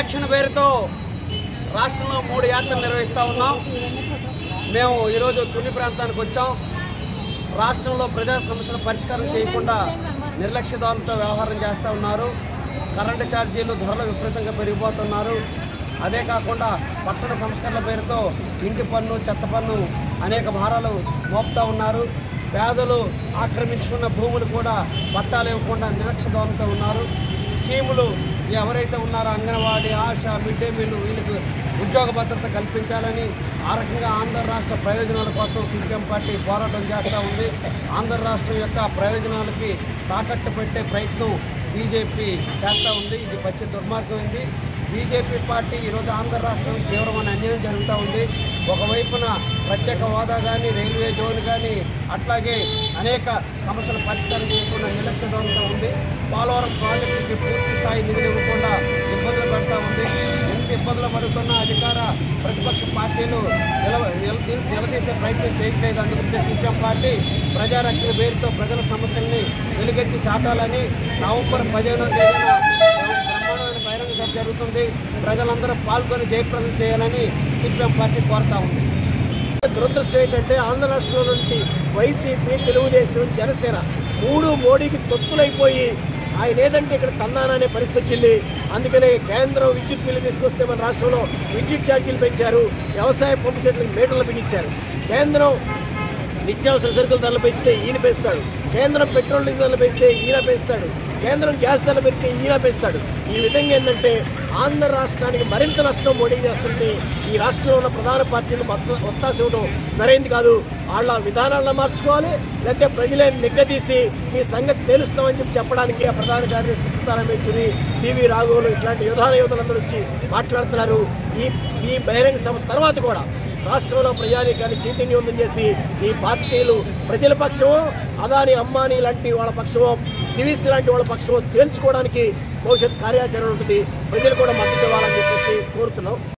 ప్రజారక్షణ పేరుతో రాష్ట్రంలో మూడు యాత్రలు నిర్వహిస్తూ ఉన్నాం మేము ఈరోజు తుని ప్రాంతానికి వచ్చాం రాష్ట్రంలో ప్రజా సమస్యల పరిష్కారం చేయకుండా నిర్లక్ష్యదారులతో వ్యవహారం చేస్తూ ఉన్నారు కరెంటు ఛార్జీలు ధరలు విపరీతంగా పెరిగిపోతున్నారు అదే కాకుండా పట్టణ సంస్కరణల పేరుతో ఇంటి పన్ను చెత్త పన్ను అనేక భారాలు మోపుతూ ఉన్నారు పేదలు ఆక్రమించుకున్న భూములు కూడా పట్టాలు ఇవ్వకుండా నిర్లక్ష్యదారులతో ఉన్నారు స్కీములు ఎవరైతే ఉన్నారో anganwadi ASHA mid day meal వీళ్ళకి ఉద్యోగ భద్రత కల్పించాలని ఆ రకంగా ఆంధ్ర రాష్ట్ర ప్రయోజనాల కోసం సిపిఎం పార్టీ పోరాటం చేస్తూ ఉంది ఆంధ్ర రాష్ట్రం యొక్క ప్రయోజనాలకి తాకట్టు పెట్టే ప్రయత్నం బీజేపీ చేస్తూ ఉంది ఇది పచ్చి దుర్మార్గమైంది బీజేపీ పార్టీ ఈరోజు ఆంధ్ర రాష్ట్రం తీవ్రమైన అన్యాయం జరుగుతూ ఉంది ఒకవైపున ప్రత్యేక హోదా కానీ రైల్వే జోన్ కానీ అట్లాగే అనేక సమస్యలు పరిష్కారం చేయకుండా నిర్లక్ష్యంతో ఉంది పోలవరం ప్రాజెక్టుకి పూర్తి స్థాయి నిధులు ఇవ్వకుండా ఇబ్బందులు పడుతూ ఉంది ఎంత ఇబ్బందులు పడుతున్న అధికార ప్రతిపక్ష పార్టీలు నిలవ నిల- నిలదీసే ప్రయత్నం చేయట్లేదు అందుకే సిపిఎం పార్టీ ప్రజారక్షణ పేరుతో ప్రజల సమస్యల్ని వెలుగెత్తి చాటాలని నవంబర్ పదిహేనో తేదీన బ్రహ్మాండమైన బహిరంగ సభ జరుగుతుంది ప్రజలందరూ పాల్గొని జయప్రదం చేయాలని సిపిఎం పార్టీ కోరుతా ఉంది దురదృష్టం ఏంటంటే ఆంధ్ర రాష్ట్రంలో నుండి వైసీపీ తెలుగుదేశం జనసేన మూడు మోడీకి తొత్తులైపోయి ఆయన ఏదంటే ఇక్కడ తన్నాననే పరిస్థితి వచ్చింది అందుకనే కేంద్రం విద్యుత్ బిల్లు తీసుకొస్తే మన రాష్ట్రంలో విద్యుత్ ఛార్జీలు పెంచారు వ్యవసాయ పంపు సెట్లకు మీటర్లు బిగించారు కేంద్రం నిత్యావసర సరుకుల ధరలు పెంచితే ఈయన పెంచుతాడు కేంద్రం పెట్రోల్ డీజిల్ ధరలు పెంచితే ఈయన పెంచుతాడు కేంద్రం గ్యాస్ ధరలు పెరిగితే ఈయన పెంచుతాడు ఈ విధంగా ఏంటంటే ఆంధ్ర రాష్ట్రానికి మరింత నష్టం మోడీ చేస్తుంటే ఈ రాష్ట్రంలో ఉన్న ప్రధాన పార్టీలు మొత్తం ఒత్తాసి ఇవ్వడం సరైంది కాదు వాళ్ళ విధానాలను మార్చుకోవాలి లేకపోతే ప్రజలే నిగ్గదీసి మీ సంగతి తెలుస్తామని చెప్పి చెప్పడానికి ఆ ప్రధాన కార్యదర్శి సీతారాం యేచూరి టీవీ రాఘవులు ఇట్లాంటి యుధాన యువతలందరూ వచ్చి మాట్లాడుతున్నారు ఈ ఈ బహిరంగ సభ తర్వాత కూడా రాష్ట్రంలో ప్రజానీకాన్ని చైతన్యవంతం చేసి ఈ పార్టీలు ప్రజల పక్షమో అదాని అమ్మాని లాంటి వాళ్ళ పక్షమో దివిస్ లాంటి వాళ్ళ పక్షమో తేల్చుకోవడానికి భవిష్యత్ కార్యాచరణ ఉంటుంది ప్రజలు కూడా మద్దతు ఇవ్వాలని చెప్పేసి కోరుతున్నాం